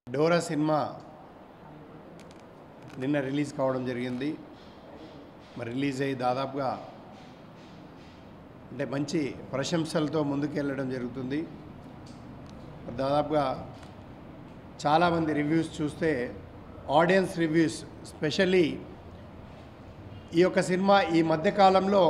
Dora cinema నిన్న release కావడం జరిగింది మరి రిలీజ్ అయ్యి దాదాపుగా అంటే మంచి ప్రశంసలతో ముందుకెళ్ళడం జరుగుతుంది దాదాపుగా చాలామంది రివ్యూస్ చూస్తే ఆడియన్స్ రివ్యూస్ స్పెషల్లీ ఈ యొక్క సినిమా ఈ మధ్యకాలంలో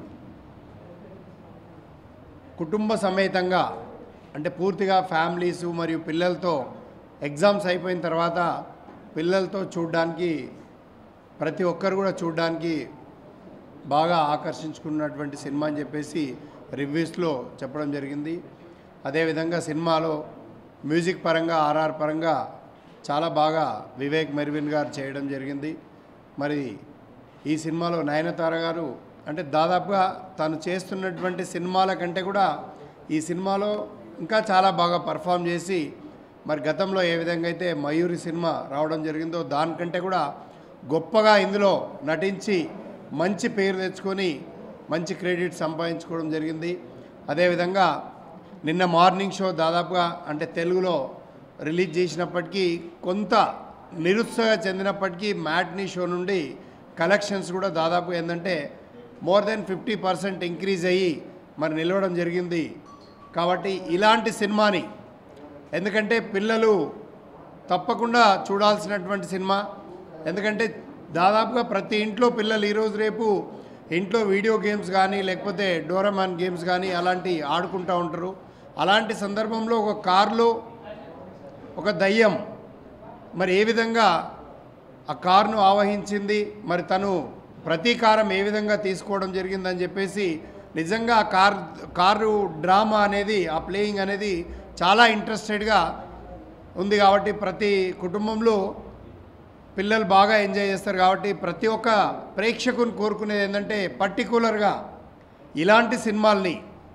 కుటుంబ సమేతంగా అంటే పూర్తిగా ఫ్యామిలీస్ మరియు పిల్లలతో ఎగ్జామ్స్ అయిపోయిన తర్వాత పిల్లలతో చూడడానికి ప్రతి ఒక్కరు కూడా చూడడానికి బాగా ఆకర్షించుకున్నటువంటి సినిమా అని చెప్పేసి రివ్యూస్లో చెప్పడం జరిగింది అదేవిధంగా సినిమాలో మ్యూజిక్ పరంగా ఆర్ఆర్ పరంగా చాలా బాగా వివేక్ మెర్విన్ గారు చేయడం జరిగింది మరి ఈ సినిమాలో నయనతార గారు అంటే దాదాపుగా తను చేస్తున్నటువంటి సినిమాల కంటే కూడా ఈ సినిమాలో ఇంకా చాలా బాగా పర్ఫామ్ చేసి మరి గతంలో ఏ విధంగా అయితే మయూరి సినిమా రావడం జరిగిందో దానికంటే కూడా గొప్పగా ఇందులో నటించి మంచి పేరు తెచ్చుకొని మంచి క్రెడిట్ సంపాదించుకోవడం జరిగింది అదేవిధంగా నిన్న మార్నింగ్ షో దాదాపుగా అంటే తెలుగులో రిలీజ్ చేసినప్పటికీ కొంత నిరుత్సాహ చెందినప్పటికీ మ్యాట్నీ షో నుండి కలెక్షన్స్ కూడా దాదాపు ఏంటంటే more than fifty percent increase అయ్యి మరి నిలవడం జరిగింది కాబట్టి ఇలాంటి సినిమాని ఎందుకంటే పిల్లలు తప్పకుండా చూడాల్సినటువంటి సినిమా ఎందుకంటే దాదాపుగా ప్రతి ఇంట్లో పిల్లలు ఈరోజు రేపు ఇంట్లో వీడియో గేమ్స్ కానీ లేకపోతే డోరమాన్ గేమ్స్ కానీ అలాంటి ఆడుకుంటూ ఉంటారు అలాంటి సందర్భంలో ఒక కారులో ఒక దయ్యం మరి ఏ విధంగా ఆ కారును ఆవహించింది మరి తను ప్రతీకారం ఏ విధంగా తీసుకోవడం జరిగిందని చెప్పేసి నిజంగా ఆ కార్ కారు డ్రామా అనేది ఆ ప్లేయింగ్ అనేది చాలా ఇంట్రెస్టెడ్గా ఉంది కాబట్టి ప్రతి కుటుంబంలో పిల్లలు బాగా ఎంజాయ్ చేస్తారు కాబట్టి ప్రతి ఒక్క ప్రేక్షకుని కోరుకునేది ఏంటంటే పర్టికులర్గా ఇలాంటి సినిమాల్ని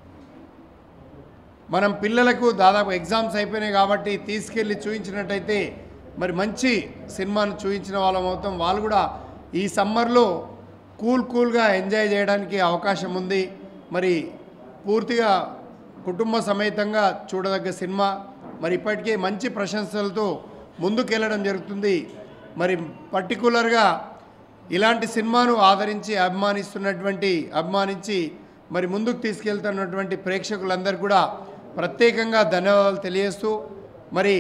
మనం పిల్లలకు దాదాపు ఎగ్జామ్స్ అయిపోయినాయి కాబట్టి తీసుకెళ్ళి చూపించినట్టయితే మరి మంచి సినిమాను చూపించిన వాళ్ళం అవుతాం వాళ్ళు కూడా ఈ సమ్మర్లో కూల్ కూల్గా ఎంజాయ్ చేయడానికి అవకాశం ఉంది మరి పూర్తిగా కుటుంబ సమేతంగా చూడదగ్గ సినిమా మరి ఇప్పటికే మంచి ప్రశంసలతో ముందుకెళ్ళడం జరుగుతుంది మరి పర్టికులర్గా ఇలాంటి సినిమాను ఆదరించి అభిమానిస్తున్నటువంటి అభిమానించి మరి ముందుకు తీసుకెళ్తున్నటువంటి ప్రేక్షకులందరూ కూడా ప్రత్యేకంగా ధన్యవాదాలు తెలియజేస్తూ మరి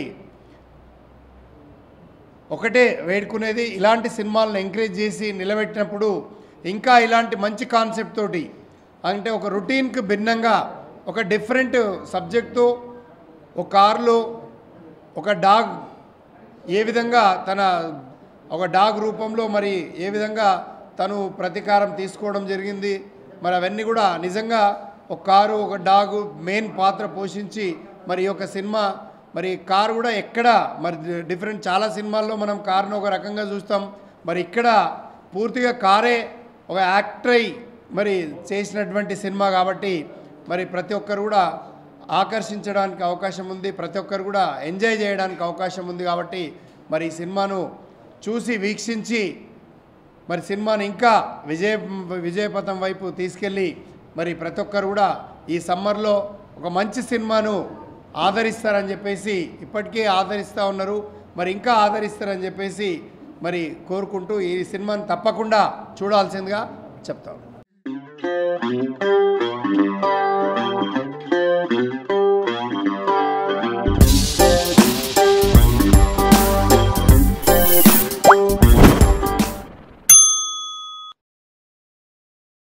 ఒకటే వేడుకునేది ఇలాంటి సినిమాలను ఎంకరేజ్ చేసి నిలబెట్టినప్పుడు ఇంకా ఇలాంటి మంచి కాన్సెప్ట్ తోటి అంటే ఒక రొటీన్కి భిన్నంగా ఒక డిఫరెంట్ సబ్జెక్ట్తో ఒక కారులో ఒక డాగ్ ఏ విధంగా తన ఒక డాగ్ రూపంలో మరి ఏ విధంగా తను ప్రతీకారం తీసుకోవడం జరిగింది మరి అవన్నీ కూడా నిజంగా ఒక కారు ఒక డాగు మెయిన్ పాత్ర పోషించి మరి ఈ యొక్క సినిమా మరి కారు కూడా ఎక్కడ మరి డిఫరెంట్ చాలా సినిమాల్లో మనం కారును ఒక రకంగా చూస్తాం మరి ఇక్కడ పూర్తిగా కారే ఒక యాక్టర్ అయి మరి చేసినటువంటి సినిమా కాబట్టి మరి ప్రతి ఒక్కరు కూడా ఆకర్షించడానికి అవకాశం ఉంది ప్రతి ఒక్కరు కూడా ఎంజాయ్ చేయడానికి అవకాశం ఉంది కాబట్టి మరి ఈ సినిమాను చూసి వీక్షించి మరి సినిమాని ఇంకా విజయ విజయపథం వైపు తీసుకెళ్ళి మరి ప్రతి ఒక్కరు కూడా ఈ సమ్మర్లో ఒక మంచి సినిమాను ఆదరిస్తారని చెప్పేసి ఇప్పటికే ఆదరిస్తూ ఉన్నారు మరి ఇంకా ఆదరిస్తారని చెప్పేసి మరి కోరుకుంటూ ఈ సినిమాని తప్పకుండా చూడాల్సిందిగా చెప్తాను